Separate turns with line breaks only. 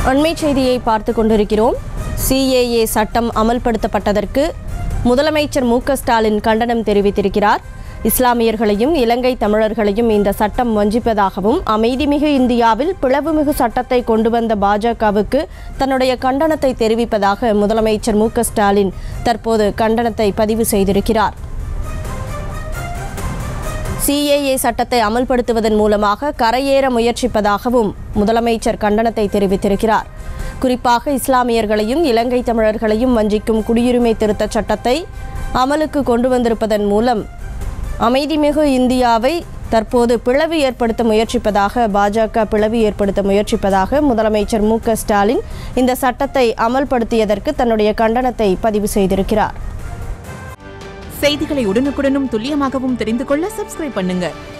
அண்மை செய்தியை பார்த்து கொண்டிருக்கிறோம் சிஏஏ சட்டம் அமல்படுத்தப்பட்டதற்கு முதலமைச்சர் மு க ஸ்டாலின் கண்டனம் தெரிவித்திருக்கிறார் இஸ்லாமியர்களையும் இலங்கை தமிழர்களையும் இந்த சட்டம் வஞ்சிப்பதாகவும் அமைதிமிகு இந்தியாவில் பிளவுமிகு சட்டத்தை கொண்டு வந்த பாஜகவுக்கு தன்னுடைய கண்டனத்தை தெரிவிப்பதாக முதலமைச்சர் மு க ஸ்டாலின் தற்போது கண்டனத்தை பதிவு செய்திருக்கிறார் சிஏஏ சட்டத்தை அமல்படுத்துவதன் மூலமாக கரையேற முயற்சிப்பதாகவும் முதலமைச்சர் கண்டனத்தை தெரிவித்திருக்கிறார் குறிப்பாக இஸ்லாமியர்களையும் இலங்கை தமிழர்களையும் வஞ்சிக்கும் குடியுரிமை திருத்தச் சட்டத்தை அமலுக்கு கொண்டு வந்திருப்பதன் மூலம் அமைதிமிகு இந்தியாவை தற்போது பிளவு ஏற்படுத்த முயற்சிப்பதாக பாஜக பிளவு ஏற்படுத்த முயற்சிப்பதாக முதலமைச்சர் மு க ஸ்டாலின் இந்த சட்டத்தை அமல்படுத்தியதற்கு தன்னுடைய கண்டனத்தை பதிவு செய்திருக்கிறார்
செய்திகளை உடனுக்குடனும் துல்லியமாகவும் தெரிந்து கொள்ள சப்ஸ்கிரைப் பண்ணுங்க